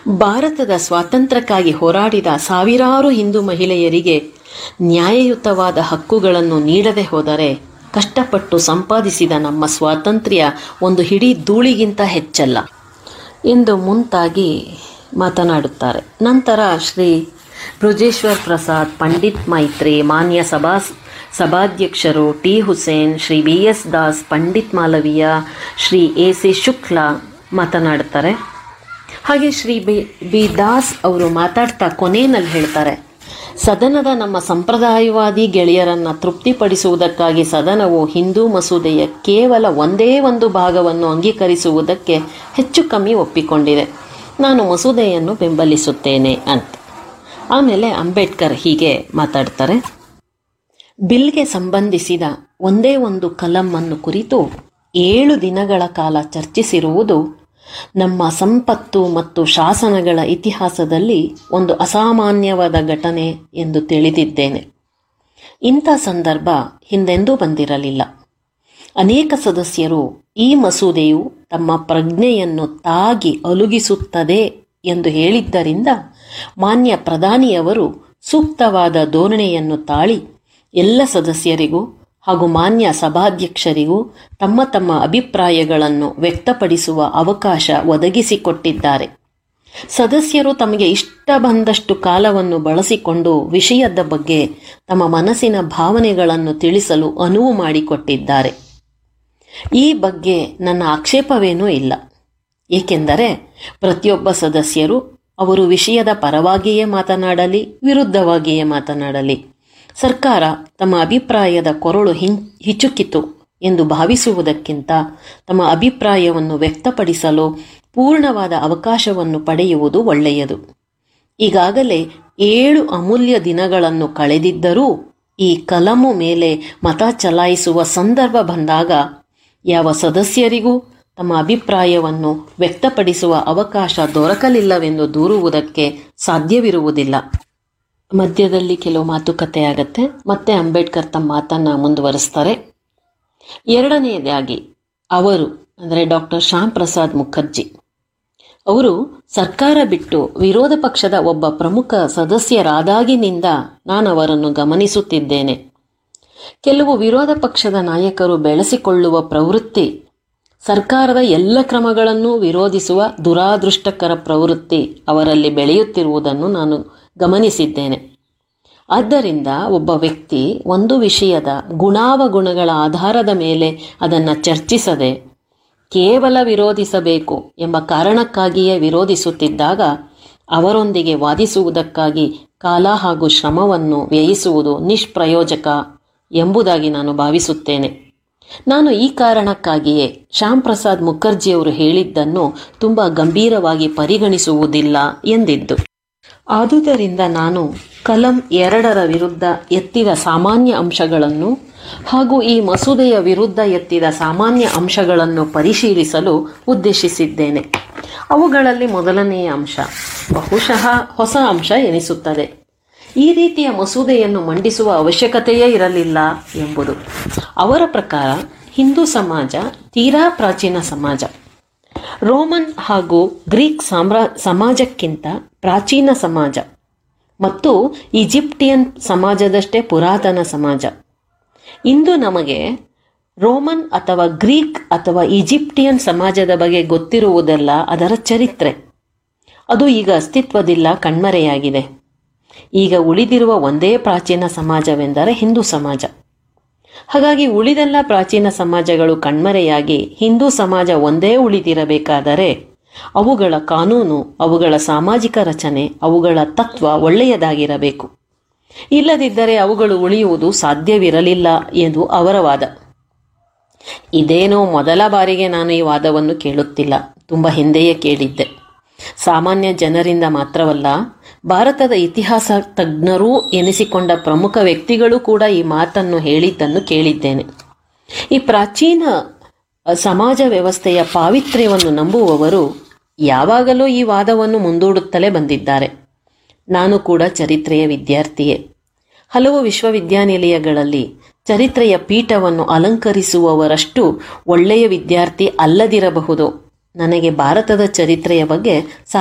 ಭಾರತದ ಸ್ವಾತಂತ್ರ್ಯಕ್ಕಾಗಿ ಹೋರಾಡಿದ ಸಾವಿರಾರು ಹಿಂದೂ ಮಹಿಳೆಯರಿಗೆ ನ್ಯಾಯಯುತವಾದ ಹಕ್ಕುಗಳನ್ನು ನೀಡದೆ ಹೋದರೆ ಕಷ್ಟಪಟ್ಟು ಸಂಪಾದಿಸಿದ ನಮ್ಮ ಸ್ವಾತಂತ್ರ್ಯ ಒಂದು ಹಿಡಿ ಧೂಳಿಗಿಂತ ಹೆಚ್ಚಲ್ಲ ಎಂದು ಮುಂತಾಗಿ ಮಾತನಾಡುತ್ತಾರೆ ನಂತರ ಶ್ರೀ ಬೃಜೇಶ್ವರ್ ಪ್ರಸಾದ್ ಪಂಡಿತ್ ಮೈತ್ರಿ ಮಾನ್ಯ ಸಭಾ ಸಭಾಧ್ಯಕ್ಷರು T Hussain Shri B S Das Pandit Malaviya Shri A C Shukla ಮಾತನಾಡುತ್ತಾರೆ ಹಾಗೆ ಶ್ರೀ ಬಿ ಬಿ ದಾಸ್ ಅವರು ಮಾತಾಡ್ತಾ ಕೊನೆಯಲ್ಲಿ ಹೇಳ್ತಾರೆ ಸದನದ ನಮ್ಮ ಸಂಪ್ರದಾಯವಾದಿ ಗೆಳೆಯರನ್ನು ತೃಪ್ತಿಪಡಿಸುವುದಕ್ಕಾಗಿ ಸದನವು ಹಿಂದೂ ಮಸೂದೆಯ ಕೇವಲ ಒಂದೇ ಒಂದು ಭಾಗವನ್ನು ಅಂಗೀಕರಿಸುವುದಕ್ಕೆ ಹೆಚ್ಚು ಕಮ್ಮಿ ಒಪ್ಪಿಕೊಂಡಿದೆ ನಾನು ಮಸೂದೆಯನ್ನು ಬೆಂಬಲಿಸುತ್ತೇನೆ ಅಂತ ಆಮೇಲೆ ಅಂಬೇಡ್ಕರ್ ಹೀಗೆ ಮಾತಾಡ್ತಾರೆ ಬಿಲ್ಗೆ ಸಂಬಂಧಿಸಿದ ಒಂದೇ ಒಂದು ಕಲಂನ್ನು ಕುರಿತು ಏಳು ದಿನಗಳ ಕಾಲ ಚರ್ಚಿಸಿರುವುದು ನಮ್ಮ ಸಂಪತ್ತು ಮತ್ತು ಶಾಸನಗಳ ಇತಿಹಾಸದಲ್ಲಿ ಒಂದು ಅಸಾಮಾನ್ಯವಾದ ಘಟನೆ ಎಂದು ತಿಳಿದಿದ್ದೇನೆ ಇಂಥ ಸಂದರ್ಭ ಹಿಂದೆಂದೂ ಬಂದಿರಲಿಲ್ಲ ಅನೇಕ ಸದಸ್ಯರು ಈ ಮಸೂದೆಯು ತಮ್ಮ ಪ್ರಜ್ಞೆಯನ್ನು ತಾಗಿ ಅಲುಗಿಸುತ್ತದೆ ಎಂದು ಹೇಳಿದ್ದರಿಂದ ಮಾನ್ಯ ಪ್ರಧಾನಿಯವರು ಸೂಕ್ತವಾದ ಧೋರಣೆಯನ್ನು ತಾಳಿ ಎಲ್ಲ ಸದಸ್ಯರಿಗೂ ಹಾಗೂ ಮಾನ್ಯ ಸಭಾಧ್ಯಕ್ಷರಿಗೂ ತಮ್ಮ ತಮ್ಮ ಅಭಿಪ್ರಾಯಗಳನ್ನು ವ್ಯಕ್ತಪಡಿಸುವ ಅವಕಾಶ ಒದಗಿಸಿಕೊಟ್ಟಿದ್ದಾರೆ ಸದಸ್ಯರು ತಮಗೆ ಇಷ್ಟ ಬಂದಷ್ಟು ಕಾಲವನ್ನು ಬಳಸಿಕೊಂಡು ವಿಷಯದ ಬಗ್ಗೆ ತಮ್ಮ ಮನಸ್ಸಿನ ಭಾವನೆಗಳನ್ನು ತಿಳಿಸಲು ಅನುವು ಮಾಡಿಕೊಟ್ಟಿದ್ದಾರೆ ಈ ಬಗ್ಗೆ ನನ್ನ ಆಕ್ಷೇಪವೇನೂ ಇಲ್ಲ ಏಕೆಂದರೆ ಪ್ರತಿಯೊಬ್ಬ ಸದಸ್ಯರು ಅವರು ವಿಷಯದ ಪರವಾಗಿಯೇ ಮಾತನಾಡಲಿ ವಿರುದ್ಧವಾಗಿಯೇ ಮಾತನಾಡಲಿ ಸರ್ಕಾರ ತಮ್ಮ ಅಭಿಪ್ರಾಯದ ಕೊರಳು ಹಿಂ ಹಿಚುಕಿತು ಎಂದು ಭಾವಿಸುವುದಕ್ಕಿಂತ ತಮ್ಮ ಅಭಿಪ್ರಾಯವನ್ನು ವ್ಯಕ್ತಪಡಿಸಲು ಪೂರ್ಣವಾದ ಅವಕಾಶವನ್ನು ಪಡೆಯುವುದು ಒಳ್ಳೆಯದು ಈಗಾಗಲೇ ಏಳು ಅಮೂಲ್ಯ ದಿನಗಳನ್ನು ಕಳೆದಿದ್ದರೂ ಈ ಕಲಮು ಮೇಲೆ ಮತ ಚಲಾಯಿಸುವ ಸಂದರ್ಭ ಬಂದಾಗ ಯಾವ ಸದಸ್ಯರಿಗೂ ತಮ್ಮ ಅಭಿಪ್ರಾಯವನ್ನು ವ್ಯಕ್ತಪಡಿಸುವ ಅವಕಾಶ ದೊರಕಲಿಲ್ಲವೆಂದು ದೂರುವುದಕ್ಕೆ ಸಾಧ್ಯವಿರುವುದಿಲ್ಲ ಮಧ್ಯದಲ್ಲಿ ಕೆಲವು ಮಾತುಕತೆ ಆಗತ್ತೆ ಮತ್ತೆ ಅಂಬೇಡ್ಕರ್ ತಮ್ಮ ಮಾತನ್ನ ಮುಂದುವರಿಸ್ತಾರೆ ಎರಡನೆಯದಾಗಿ ಅವರು ಅಂದರೆ ಡಾಕ್ಟರ್ ಶ್ಯಾಮ್ ಪ್ರಸಾದ್ ಮುಖರ್ಜಿ ಅವರು ಸರ್ಕಾರ ಬಿಟ್ಟು ವಿರೋಧ ಪಕ್ಷದ ಒಬ್ಬ ಪ್ರಮುಖ ಸದಸ್ಯರಾದಾಗಿನಿಂದ ನಾನು ಅವರನ್ನು ಗಮನಿಸುತ್ತಿದ್ದೇನೆ ಕೆಲವು ವಿರೋಧ ಪಕ್ಷದ ನಾಯಕರು ಬೆಳೆಸಿಕೊಳ್ಳುವ ಪ್ರವೃತ್ತಿ ಸರ್ಕಾರದ ಎಲ್ಲ ಕ್ರಮಗಳನ್ನು ವಿರೋಧಿಸುವ ದುರಾದೃಷ್ಟಕರ ಪ್ರವೃತ್ತಿ ಅವರಲ್ಲಿ ಬೆಳೆಯುತ್ತಿರುವುದನ್ನು ನಾನು ಗಮನಿಸಿದ್ದೇನೆ ಆದ್ದರಿಂದ ಒಬ್ಬ ವ್ಯಕ್ತಿ ಒಂದು ವಿಷಯದ ಗುಣಾವಗುಣಗಳ ಆಧಾರದ ಮೇಲೆ ಅದನ್ನು ಚರ್ಚಿಸದೆ ಕೇವಲ ವಿರೋಧಿಸಬೇಕು ಎಂಬ ಕಾರಣಕ್ಕಾಗಿಯೇ ವಿರೋಧಿಸುತ್ತಿದ್ದಾಗ ಅವರೊಂದಿಗೆ ವಾದಿಸುವುದಕ್ಕಾಗಿ ಕಾಲ ಹಾಗೂ ಶ್ರಮವನ್ನು ವ್ಯಯಿಸುವುದು ನಿಷ್ಪ್ರಯೋಜಕ ಎಂಬುದಾಗಿ ನಾನು ಭಾವಿಸುತ್ತೇನೆ ನಾನು ಈ ಕಾರಣಕ್ಕಾಗಿಯೇ ಶ್ಯಾಮ್ ಪ್ರಸಾದ್ ಮುಖರ್ಜಿಯವರು ಹೇಳಿದ್ದನ್ನು ತುಂಬ ಗಂಭೀರವಾಗಿ ಪರಿಗಣಿಸುವುದಿಲ್ಲ ಎಂದಿದ್ದು ಆದುದರಿಂದ ನಾನು ಕಲಂ ಎರಡರ ವಿರುದ್ಧ ಎತ್ತಿದ ಸಾಮಾನ್ಯ ಅಂಶಗಳನ್ನು ಹಾಗೂ ಈ ಮಸೂದೆಯ ವಿರುದ್ಧ ಎತ್ತಿದ ಸಾಮಾನ್ಯ ಅಂಶಗಳನ್ನು ಪರಿಶೀಲಿಸಲು ಉದ್ದೇಶಿಸಿದ್ದೇನೆ ಅವುಗಳಲ್ಲಿ ಮೊದಲನೆಯ ಅಂಶ ಬಹುಶಃ ಹೊಸ ಅಂಶ ಎನಿಸುತ್ತದೆ ಈ ರೀತಿಯ ಮಸೂದೆಯನ್ನು ಮಂಡಿಸುವ ಅವಶ್ಯಕತೆಯೇ ಇರಲಿಲ್ಲ ಎಂಬುದು ಅವರ ಪ್ರಕಾರ ಹಿಂದೂ ಸಮಾಜ ತೀರಾ ಪ್ರಾಚೀನ ಸಮಾಜ ರೋಮನ್ ಹಾಗೂ ಗ್ರೀಕ್ ಸಾಮ್ರಾ ಸಮಾಜಕ್ಕಿಂತ ಪ್ರಾಚೀನ ಸಮಾಜ ಮತ್ತು ಈಜಿಪ್ಟಿಯನ್ ಸಮಾಜದಷ್ಟೇ ಪುರಾತನ ಸಮಾಜ ಇಂದು ನಮಗೆ ರೋಮನ್ ಅಥವಾ ಗ್ರೀಕ್ ಅಥವಾ ಈಜಿಪ್ಟಿಯನ್ ಸಮಾಜದ ಬಗ್ಗೆ ಗೊತ್ತಿರುವುದೆಲ್ಲ ಅದರ ಚರಿತ್ರೆ ಅದು ಈಗ ಅಸ್ತಿತ್ವದಿಲ್ಲ ಕಣ್ಮರೆಯಾಗಿದೆ ಈಗ ಉಳಿದಿರುವ ಒಂದೇ ಪ್ರಾಚೀನ ಸಮಾಜವೆಂದರೆ ಹಿಂದೂ ಸಮಾಜ ಹಾಗಾಗಿ ಉಳಿದೆಲ್ಲ ಪ್ರಾಚೀನ ಸಮಾಜಗಳು ಕಣ್ಮರೆಯಾಗಿ ಹಿಂದೂ ಸಮಾಜ ಒಂದೇ ಉಳಿದಿರಬೇಕಾದರೆ ಅವುಗಳ ಕಾನೂನು ಅವುಗಳ ಸಾಮಾಜಿಕ ರಚನೆ ಅವುಗಳ ತತ್ವ ಒಳ್ಳೆಯದಾಗಿರಬೇಕು ಇಲ್ಲದಿದ್ದರೆ ಅವುಗಳು ಉಳಿಯುವುದು ಸಾಧ್ಯವಿರಲಿಲ್ಲ ಎಂದು ಅವರ ವಾದ ಇದೇನೋ ಮೊದಲ ಬಾರಿಗೆ ನಾನು ಈ ವಾದವನ್ನು ಕೇಳುತ್ತಿಲ್ಲ ತುಂಬ ಹಿಂದೆಯೇ ಕೇಳಿದ್ದೆ ಸಾಮಾನ್ಯ ಜನರಿಂದ ಮಾತ್ರವಲ್ಲ ಭಾರತದ ಇತಿಹಾಸ ತಜ್ಞರೂ ಎನಿಸಿಕೊಂಡ ಪ್ರಮುಖ ವ್ಯಕ್ತಿಗಳು ಕೂಡ ಈ ಮಾತನ್ನು ಹೇಳಿದ್ದನ್ನು ಕೇಳಿದ್ದೇನೆ ಈ ಪ್ರಾಚೀನ ಸಮಾಜ ವ್ಯವಸ್ಥೆಯ ಪಾವಿತ್ರ್ಯವನ್ನು ನಂಬುವವರು ಯಾವಾಗಲೂ ಈ ವಾದವನ್ನು ಮುಂದೂಡುತ್ತಲೇ ಬಂದಿದ್ದಾರೆ ನಾನು ಕೂಡ ಚರಿತ್ರೆಯ ವಿದ್ಯಾರ್ಥಿಯೇ ಹಲವು ವಿಶ್ವವಿದ್ಯಾನಿಲಯಗಳಲ್ಲಿ ಚರಿತ್ರೆಯ ಪೀಠವನ್ನು ಅಲಂಕರಿಸುವವರಷ್ಟು ಒಳ್ಳೆಯ ವಿದ್ಯಾರ್ಥಿ ಅಲ್ಲದಿರಬಹುದು ನನಗೆ ಭಾರತದ ಚರಿತ್ರೆಯ ಬಗ್ಗೆ